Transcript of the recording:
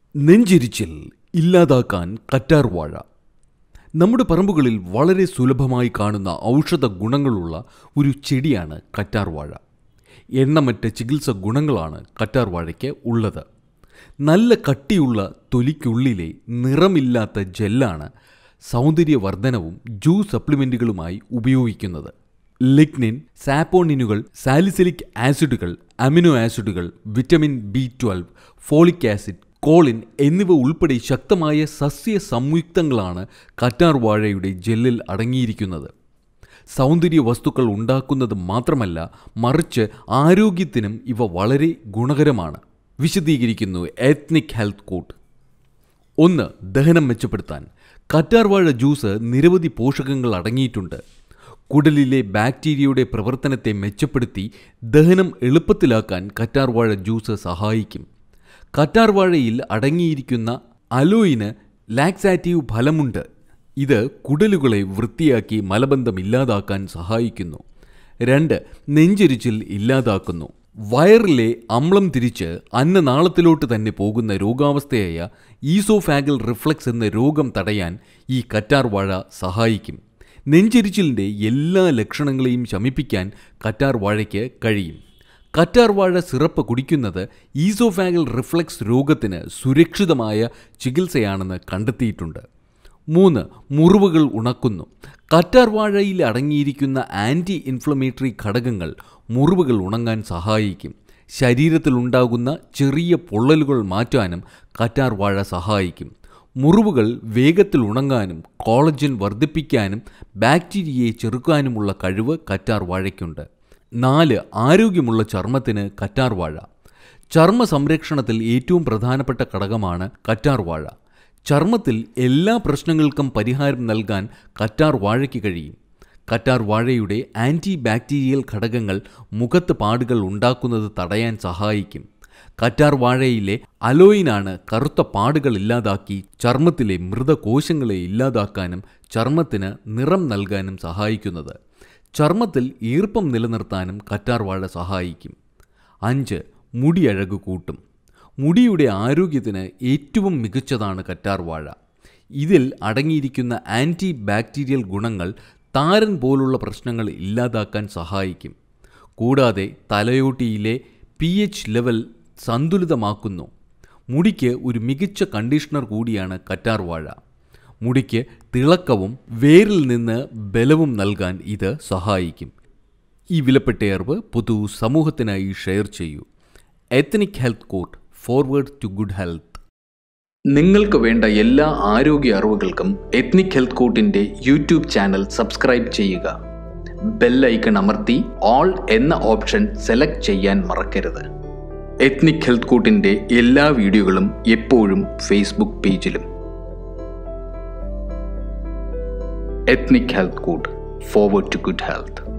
നെഞ്ചിരിച്ചിൽ ഇല്ലാതാക്കാൻ കറ്റാർ വാഴ നമ്മുടെ പറമ്പുകളിൽ വളരെ സുലഭമായി കാണുന്ന ഔഷധ ഗുണങ്ങളുള്ള ഒരു ചെടിയാണ് കറ്റാർ വാഴ എണ്ണമറ്റ ചികിത്സ ഗുണങ്ങളാണ് കറ്റാർ വാഴയ്ക്ക് ഉള്ളത് നല്ല കട്ടിയുള്ള തൊലിക്കുള്ളിലെ നിറമില്ലാത്ത ജെല്ലാണ് സൗന്ദര്യവർദ്ധനവും ജ്യൂസ് സപ്ലിമെൻറ്റുകളുമായി ഉപയോഗിക്കുന്നത് ലിഗ്നിൻ സാപ്പോണിനുകൾ സാലിസിലിക് ആസിഡുകൾ അമിനോ ആസിഡുകൾ vitamin B twelve folic acid choline എന്നിവ ഉൾപ്പെടെ ശക്തമായ സസ്യ സംയുക്തങ്ങളാണ് കറ്റാർ വാഴയുടെ ജെല്ലിൽ അടങ്ങിയിരിക്കുന്നത് സൗന്ദര്യ വസ്തുക്കൾ ഉണ്ടാക്കുന്നത് മാത്രമല്ല മറിച്ച് ആരോഗ്യത്തിനും ഇവ വളരെ ഗുണകരമാണ് വിശദീകരിക്കുന്നു എത്നിക് ഹെൽത്ത് കോട്ട് ഒന്ന് ദഹനം മെച്ചപ്പെടുത്താൻ കറ്റാർവാഴ ജ്യൂസ് നിരവധി പോഷകങ്ങൾ അടങ്ങിയിട്ടുണ്ട് കുടലിലെ ബാക്ടീരിയയുടെ പ്രവർത്തനത്തെ മെച്ചപ്പെടുത്തി ദഹനം എളുപ്പത്തിലാക്കാൻ കറ്റാർവാഴ ജ്യൂസ് സഹായിക്കും കറ്റാർവാഴയിൽ അടങ്ങിയിരിക്കുന്ന അലോയിന് ലാക്സാറ്റീവ് ഫലമുണ്ട് ഇത് കുടലുകളെ വൃത്തിയാക്കി മലബന്ധം ഇല്ലാതാക്കാൻ സഹായിക്കുന്നു രണ്ട് നെഞ്ചെരിച്ചിൽ ഇല്ലാതാക്കുന്നു വയറിലെ അമ്ലം തിരിച്ച് അന്നനാളത്തിലോട്ട് തന്നെ പോകുന്ന രോഗാവസ്ഥയായ ഈസോഫാഗൽ റിഫ്ലക്സ് എന്ന രോഗം തടയാൻ ഈ കറ്റാർ വാഴ സഹായിക്കും നെഞ്ചെരിച്ചിലിൻ്റെ എല്ലാ ലക്ഷണങ്ങളെയും ശമിപ്പിക്കാൻ കറ്റാർ വാഴയ്ക്ക് കഴിയും കറ്റാർ വാഴ സിറപ്പ് കുടിക്കുന്നത് ഈസോഫാഗൽ റിഫ്ലക്സ് രോഗത്തിന് സുരക്ഷിതമായ ചികിത്സയാണെന്ന് കണ്ടെത്തിയിട്ടുണ്ട് മൂന്ന് മുറിവുകൾ ഉണക്കുന്നു കറ്റാർ വാഴയിൽ അടങ്ങിയിരിക്കുന്ന ആൻറ്റി ഇൻഫ്ലമേറ്ററി ഘടകങ്ങൾ മുറിവുകൾ ഉണങ്ങാൻ സഹായിക്കും ശരീരത്തിലുണ്ടാകുന്ന ചെറിയ പൊള്ളലുകൾ മാറ്റാനും കറ്റാർ വാഴ സഹായിക്കും മുറിവുകൾ വേഗത്തിൽ ഉണങ്ങാനും കോളജൻ വർദ്ധിപ്പിക്കാനും ബാക്ടീരിയയെ ചെറുക്കാനുമുള്ള കഴിവ് കറ്റാർ വാഴയ്ക്കുണ്ട് നാല് ആരോഗ്യമുള്ള ചർമ്മത്തിന് കറ്റാർ വാഴ ചർമ്മ സംരക്ഷണത്തിൽ ഏറ്റവും പ്രധാനപ്പെട്ട ഘടകമാണ് കറ്റാർ വാഴ ചർമ്മത്തിൽ എല്ലാ പ്രശ്നങ്ങൾക്കും പരിഹാരം നൽകാൻ കറ്റാർ വാഴയ്ക്ക് കഴിയും കറ്റാർ വാഴയുടെ ആൻറ്റി ബാക്ടീരിയൽ ഘടകങ്ങൾ മുഖത്ത് പാടുകൾ ഉണ്ടാക്കുന്നത് തടയാൻ സഹായിക്കും കറ്റാർ വാഴയിലെ അലോയിനാണ് കറുത്ത പാടുകൾ ഇല്ലാതാക്കി ചർമ്മത്തിലെ മൃതകോശങ്ങളെ ഇല്ലാതാക്കാനും ചർമ്മത്തിന് നിറം നൽകാനും സഹായിക്കുന്നത് ചർമ്മത്തിൽ ഈർപ്പം നിലനിർത്താനും കറ്റാർ വാഴ സഹായിക്കും അഞ്ച് മുടി അഴക് കൂട്ടും മുടിയുടെ ആരോഗ്യത്തിന് ഏറ്റവും മികച്ചതാണ് കറ്റാർ വാഴ ഇതിൽ അടങ്ങിയിരിക്കുന്ന ആൻറ്റി ബാക്ടീരിയൽ ഗുണങ്ങൾ താരൻ പോലുള്ള പ്രശ്നങ്ങൾ ഇല്ലാതാക്കാൻ സഹായിക്കും കൂടാതെ തലയോട്ടിയിലെ പി എച്ച് ലെവൽ സന്തുലിതമാക്കുന്നു മുടിക്ക് ഒരു മികച്ച കണ്ടീഷണർ കൂടിയാണ് കറ്റാർ വാഴ മുടിക്ക് തിളക്കവും വേരിൽ നിന്ന് ബലവും നൽകാൻ ഇത് സഹായിക്കും ഈ വിലപ്പെട്ട അറിവ് പൊതു സമൂഹത്തിനായി ഷെയർ ചെയ്യൂ ethnic health court forward to good health നിങ്ങൾക്ക് വേണ്ട എല്ലാ ആരോഗ്യ അറിവുകൾക്കും എത്നിക് ഹെൽത്ത് കോട്ടിന്റെ യൂട്യൂബ് ചാനൽ സബ്സ്ക്രൈബ് ചെയ്യുക ബെൽ ഐക്കൺ അമർത്തി ഓൾ എന്ന ഓപ്ഷൻ സെലക്ട് ചെയ്യാൻ മറക്കരുത് എത്നിക് ഹെൽത്ത് കോട്ടിന്റെ എല്ലാ വീഡിയോകളും എപ്പോഴും ഫേസ്ബുക്ക് പേജിലും ethnic health court forward to good health